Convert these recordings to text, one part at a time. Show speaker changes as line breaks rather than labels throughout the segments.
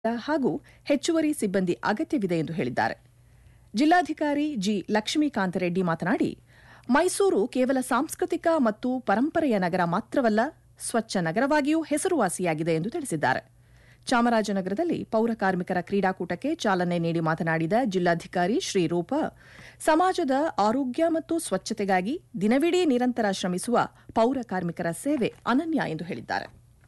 ಹಾಗೂ ಹೆಚ್ಚುವರಿ ಸಿಬ್ಬಂದಿ ಅಗತ್ಯವಿದೆ ಎಂದು ಹೇಳಿದ್ದಾರೆ ಜಿಲ್ಲಾಧಿಕಾರಿ ಜಿ ಲಕ್ಷ್ಮೀಕಾಂತ ರೆಡ್ಡಿ ಮಾತನಾಡಿ ಮೈಸೂರು ಕೇವಲ ಸಾಂಸ್ಕೃತಿಕ ಮತ್ತು ಪರಂಪರೆಯ ನಗರ ಮಾತ್ರವಲ್ಲ ಸ್ವಚ್ಛ ನಗರವಾಗಿಯೂ ಹೆಸರುವಾಸಿಯಾಗಿದೆ ಎಂದು ತಿಳಿಸಿದ್ದಾರೆ ಚಾಮರಾಜನಗರದಲ್ಲಿ ಪೌರ ಕಾರ್ಮಿಕರ ಕ್ರೀಡಾಕೂಟಕ್ಕೆ ಚಾಲನೆ ನೀಡಿ ಮಾತನಾಡಿದ ಜಿಲ್ಲಾಧಿಕಾರಿ ಶ್ರೀರೂಪ ಸಮಾಜದ ಆರೋಗ್ಯ ಮತ್ತು ಸ್ವಚ್ಛತೆಗಾಗಿ ದಿನವಿಡೀ ನಿರಂತರ ಶ್ರಮಿಸುವ ಪೌರ ಕಾರ್ಮಿಕರ ಸೇವೆ ಅನನ್ಯ ಎಂದು ಹೇಳಿದ್ದಾರೆ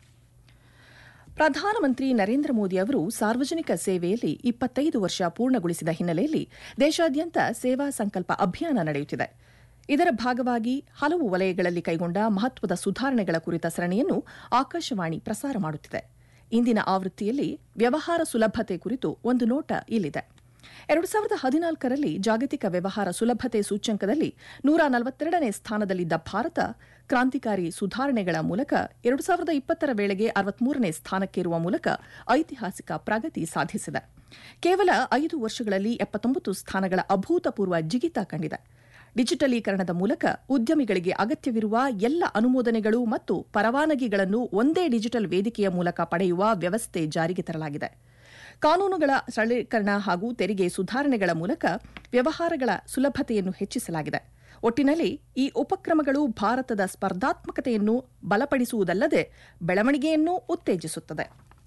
ಪ್ರಧಾನಮಂತ್ರಿ ನರೇಂದ್ರ ಮೋದಿ ಅವರು ಸಾರ್ವಜನಿಕ ಸೇವೆಯಲ್ಲಿ ಇಪ್ಪತ್ತೈದು ವರ್ಷ ಪೂರ್ಣಗೊಳಿಸಿದ ಹಿನ್ನೆಲೆಯಲ್ಲಿ ದೇಶಾದ್ಯಂತ ಸೇವಾ ಸಂಕಲ್ಪ ಅಭಿಯಾನ ನಡೆಯುತ್ತಿದೆ ಇದರ ಭಾಗವಾಗಿ ಹಲವು ವಲಯಗಳಲ್ಲಿ ಕೈಗೊಂಡ ಮಹತ್ವದ ಸುಧಾರಣೆಗಳ ಕುರಿತ ಸರಣಿಯನ್ನು ಆಕಾಶವಾಣಿ ಪ್ರಸಾರ ಮಾಡುತ್ತಿದೆ ಇಂದಿನ ಆವೃತ್ತಿಯಲ್ಲಿ ವ್ಯವಹಾರ ಸುಲಭತೆ ಕುರಿತು ಒಂದು ನೋಟ ಇಲ್ಲಿದೆ ಎರಡು ಸಾವಿರದ ಹದಿನಾಲ್ಕರಲ್ಲಿ ಜಾಗತಿಕ ವ್ಯವಹಾರ ಸುಲಭತೆ ಸೂಚ್ಯಂಕದಲ್ಲಿ ನೂರ ನಲವತ್ತೆರಡನೇ ಸ್ಥಾನದಲ್ಲಿದ್ದ ಭಾರತ ಕ್ರಾಂತಿಕಾರಿ ಸುಧಾರಣೆಗಳ ಮೂಲಕ ಎರಡು ಸಾವಿರದ ಇಪ್ಪತ್ತರ ವೇಳೆಗೆ ಅರವತ್ಮೂರನೇ ಸ್ಥಾನಕ್ಕೇರುವ ಮೂಲಕ ಐತಿಹಾಸಿಕ ಪ್ರಗತಿ ಸಾಧಿಸಿದೆ ಕೇವಲ ಐದು ವರ್ಷಗಳಲ್ಲಿ ಎಪ್ಪತ್ತೊಂಬತ್ತು ಸ್ಥಾನಗಳ ಅಭೂತಪೂರ್ವ ಜಿಗಿತ ಕಂಡಿದೆ ಡಿಜಿಟಲೀಕರಣದ ಮೂಲಕ ಉದ್ಯಮಿಗಳಿಗೆ ಅಗತ್ಯವಿರುವ ಎಲ್ಲ ಅನುಮೋದನೆಗಳು ಮತ್ತು ಪರವಾನಗಿಗಳನ್ನು ಒಂದೇ ಡಿಜಿಟಲ್ ವೇದಿಕೆಯ ಮೂಲಕ ಪಡೆಯುವ ವ್ಯವಸ್ಥೆ ಜಾರಿಗೆ ತರಲಾಗಿದೆ ಕಾನೂನುಗಳ ಸರಳೀಕರಣ ಹಾಗೂ ತೆರಿಗೆ ಸುಧಾರಣೆಗಳ ಮೂಲಕ ವ್ಯವಹಾರಗಳ ಸುಲಭತೆಯನ್ನು ಹೆಚ್ಚಿಸಲಾಗಿದೆ ಒಟ್ಟಿನಲ್ಲಿ ಈ ಉಪಕ್ರಮಗಳು ಭಾರತದ ಸ್ಪರ್ಧಾತ್ಮಕತೆಯನ್ನು ಬಲಪಡಿಸುವುದಲ್ಲದೆ ಬೆಳವಣಿಗೆಯನ್ನೂ ಉತ್ತೇಜಿಸುತ್ತದೆ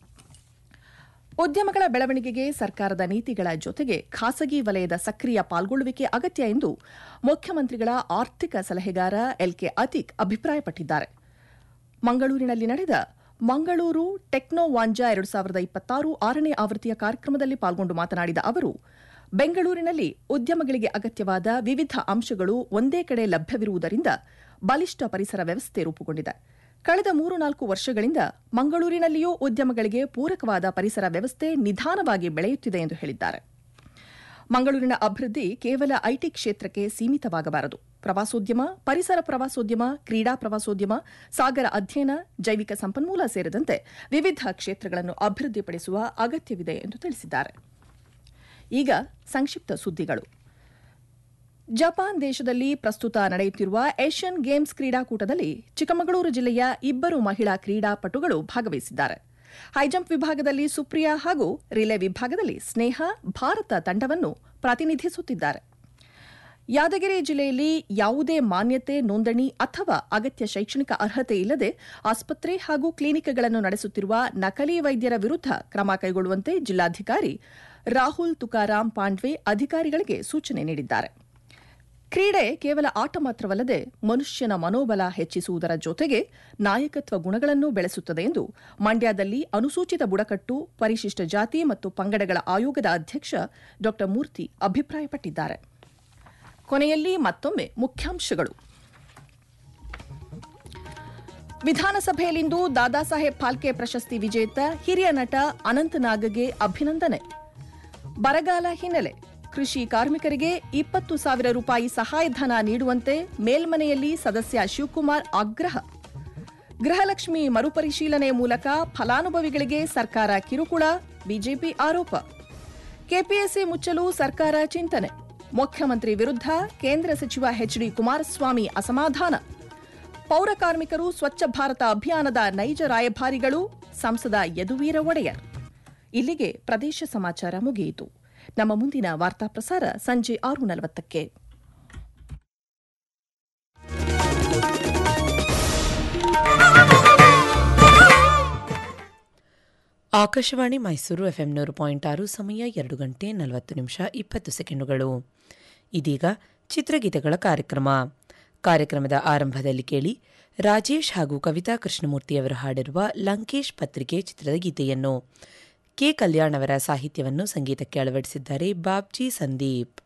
ಉದ್ಯಮಗಳ ಬೆಳವಣಿಗೆಗೆ ಸರ್ಕಾರದ ನೀತಿಗಳ ಜೊತೆಗೆ ಖಾಸಗಿ ವಲಯದ ಸಕ್ರಿಯ ಪಾಲ್ಗೊಳ್ಳುವಿಕೆ ಅಗತ್ಯ ಎಂದು ಮುಖ್ಯಮಂತ್ರಿಗಳ ಆರ್ಥಿಕ ಸಲಹೆಗಾರ ಎಲ್ಕೆ ಅತೀಕ್ ಅಭಿಪ್ರಾಯಪಟ್ಟಿದ್ದಾರೆ ಮಂಗಳೂರಿನಲ್ಲಿ ನಡೆದ ಮಂಗಳೂರು ಟೆಕ್ನೋ ವಾಂಜಾ ಎರಡು ಸಾವಿರದ ಇಪ್ಪತ್ತಾರು ಆರನೇ ಆವೃತ್ತಿಯ ಕಾರ್ಯಕ್ರಮದಲ್ಲಿ ಪಾಲ್ಗೊಂಡು ಮಾತನಾಡಿದ ಅವರು ಬೆಂಗಳೂರಿನಲ್ಲಿ ಉದ್ಯಮಗಳಿಗೆ ಅಗತ್ಯವಾದ ವಿವಿಧ ಅಂಶಗಳು ಒಂದೇ ಕಡೆ ಲಭ್ಯವಿರುವುದರಿಂದ ಬಲಿಷ್ಠ ಪರಿಸರ ವ್ಯವಸ್ಥೆ ರೂಪುಗೊಂಡಿದೆ ಕಳೆದ ಮೂರು ನಾಲ್ಕು ವರ್ಷಗಳಿಂದ ಮಂಗಳೂರಿನಲ್ಲಿಯೂ ಉದ್ಯಮಗಳಿಗೆ ಪೂರಕವಾದ ಪರಿಸರ ವ್ಯವಸ್ಥೆ ನಿಧಾನವಾಗಿ ಬೆಳೆಯುತ್ತಿದೆ ಎಂದು ಹೇಳಿದ್ದಾರೆ ಮಂಗಳೂರಿನ ಅಭಿವೃದ್ಧಿ ಕೇವಲ ಐಟಿ ಕ್ಷೇತ್ರಕ್ಕೆ ಸೀಮಿತವಾಗಬಾರದು ಪ್ರವಾಸೋದ್ಯಮ ಪರಿಸರ ಪ್ರವಾಸೋದ್ಯಮ ಕ್ರೀಡಾ ಪ್ರವಾಸೋದ್ಯಮ ಸಾಗರ ಅಧ್ಯಯನ ಜೈವಿಕ ಸಂಪನ್ಮೂಲ ಸೇರಿದಂತೆ ವಿವಿಧ ಕ್ಷೇತ್ರಗಳನ್ನು ಅಭಿವೃದ್ಧಿಪಡಿಸುವ ಅಗತ್ಯವಿದೆ ಎಂದು ತಿಳಿಸಿದ್ದಾರೆ ಈಗ ಸಂಕ್ಷಿಪ್ತ ಸುದ್ದಿಗಳು ಜಪಾನ್ ದೇಶದಲ್ಲಿ ಪ್ರಸ್ತುತ ನಡೆಯುತ್ತಿರುವ ಏಷ್ಯನ್ ಗೇಮ್ಸ್ ಕ್ರೀಡಾಕೂಟದಲ್ಲಿ ಚಿಕ್ಕಮಗಳೂರು ಜಿಲ್ಲೆಯ ಇಬ್ಬರು ಮಹಿಳಾ ಕ್ರೀಡಾಪಟುಗಳು ಭಾಗವಹಿಸಿದ್ದಾರೆ ಹೈಜಂಪ್ ವಿಭಾಗದಲ್ಲಿ ಸುಪ್ರಿಯಾ ಹಾಗೂ ರಿಲೆ ವಿಭಾಗದಲ್ಲಿ ಸ್ನೇಹ ಭಾರತ ತಂಡವನ್ನು ಪ್ರತಿನಿಧಿಸುತ್ತಿದ್ದಾರೆ ಯಾದಗಿರಿ ಜಿಲ್ಲೆಯಲ್ಲಿ ಯಾವುದೇ ಮಾನ್ಯತೆ ನೋಂದಣಿ ಅಥವಾ ಅಗತ್ಯ ಶೈಕ್ಷಣಿಕ ಅರ್ಹತೆ ಇಲ್ಲದೆ ಆಸ್ಪತ್ರೆ ಹಾಗೂ ಕ್ಲಿನಿಕ್ಗಳನ್ನು ನಡೆಸುತ್ತಿರುವ ನಕಲಿ ವೈದ್ಯರ ವಿರುದ್ಧ ಕ್ರಮ ಕೈಗೊಳ್ಳುವಂತೆ ಜಿಲ್ಲಾಧಿಕಾರಿ ರಾಹುಲ್ ತುಕಾರಾಂ ಪಾಂಡ್ವೆ ಅಧಿಕಾರಿಗಳಿಗೆ ಸೂಚನೆ ನೀಡಿದ್ದಾರೆ ಕ್ರೀಡೆ ಕೇವಲ ಆಟ ಮಾತ್ರವಲ್ಲದೆ ಮನುಷ್ಯನ ಮನೋಬಲ ಹೆಚ್ಚಿಸುವುದರ ಜೊತೆಗೆ ನಾಯಕತ್ವ ಗುಣಗಳನ್ನು ಬೆಳೆಸುತ್ತದೆ ಎಂದು ಮಂಡ್ಯದಲ್ಲಿ ಅನುಸೂಚಿತ ಬುಡಕಟ್ಟು ಪರಿಶಿಷ್ಟ ಜಾತಿ ಮತ್ತು ಪಂಗಡಗಳ ಆಯೋಗದ ಅಧ್ಯಕ್ಷ ಡಾ ಮೂರ್ತಿ ಅಭಿಪ್ರಾಯಪಟ್ಟಿದ್ದಾರೆ ಕೊನೆಯಲ್ಲಿ ಮತ್ತೊಮ್ಮೆ ಮುಖ್ಯಾಂಶಗಳು ವಿಧಾನಸಭೆಯಲ್ಲಿಂದು ದಾದಾ ಸಾಹೇಬ್ ಫಾಲ್ಕೆ ಪ್ರಶಸ್ತಿ ವಿಜೇತ ಹಿರಿಯ ನಟ ಅನಂತನಾಗ್ಗೆ ಅಭಿನಂದನೆ ಬರಗಾಲ ಹಿನ್ನೆಲೆ ಕೃಷಿ ಕಾರ್ಮಿಕರಿಗೆ ಇಪ್ಪತ್ತು ಸಾವಿರ ರೂಪಾಯಿ ಸಹಾಯಧನ ನೀಡುವಂತೆ ಮೇಲ್ಮನೆಯಲ್ಲಿ ಸದಸ್ಯ ಶಿವಕುಮಾರ್ ಆಗ್ರಹ ಗೃಹಲಕ್ಷ್ಮಿ ಮರುಪರಿಶೀಲನೆ ಮೂಲಕ ಫಲಾನುಭವಿಗಳಿಗೆ ಸರ್ಕಾರ ಕಿರುಕುಳ ಬಿಜೆಪಿ ಆರೋಪ ಕೆಪಿಎಸ್ಸಿ ಮುಚ್ಚಲು ಸರ್ಕಾರ ಚಿಂತನೆ ಮುಖ್ಯಮಂತ್ರಿ ವಿರುದ್ಧ ಕೇಂದ್ರ ಸಚಿವ ಎಚ್ಡಿ ಕುಮಾರಸ್ವಾಮಿ ಅಸಮಾಧಾನ ಪೌರ ಕಾರ್ಮಿಕರು ಸ್ವಚ್ಛ ಭಾರತ ಅಭಿಯಾನದ ನೈಜ ರಾಯಭಾರಿಗಳು ಸಂಸದ ಯದುವೀರ ಒಡೆಯರ್ ಇಲ್ಲಿಗೆ ಪ್ರದೇಶ ಸಮಾಚಾರ ಮುಗಿಯಿತು ನಮ್ಮ ಮುಂದಿನ ವಾರ್ತಾ ಪ್ರಸಾರ ಸಂಜೆ ಆರು ನಲವತ್ತಕ್ಕೆ
ಆಕಾಶವಾಣಿ ಮೈಸೂರು ಎಫ್ಎಂ ನೂರು ಪಾಯಿಂಟ್ ಆರು ಸಮಯ ಎರಡು ಗಂಟೆ ನಲವತ್ತು ನಿಮಿಷ ಇಪ್ಪತ್ತು ಸೆಕೆಂಡುಗಳು ಇದೀಗ ಚಿತ್ರಗೀತೆಗಳ ಕಾರ್ಯಕ್ರಮ ಕಾರ್ಯಕ್ರಮದ ಆರಂಭದಲ್ಲಿ ಕೇಳಿ ರಾಜೇಶ್ ಹಾಗೂ ಕವಿತಾ ಕೃಷ್ಣಮೂರ್ತಿಯವರು ಹಾಡಿರುವ ಲಂಕೇಶ್ ಪತ್ರಿಕೆ ಚಿತ್ರದ ಗೀತೆಯನ್ನು ಕೆ ಕಲ್ಯಾಣ್ ಅವರ ಸಾಹಿತ್ಯವನ್ನು ಸಂಗೀತಕ್ಕೆ ಅಳವಡಿಸಿದ್ದಾರೆ ಬಾಬ್ಜಿ ಸಂದೀಪ್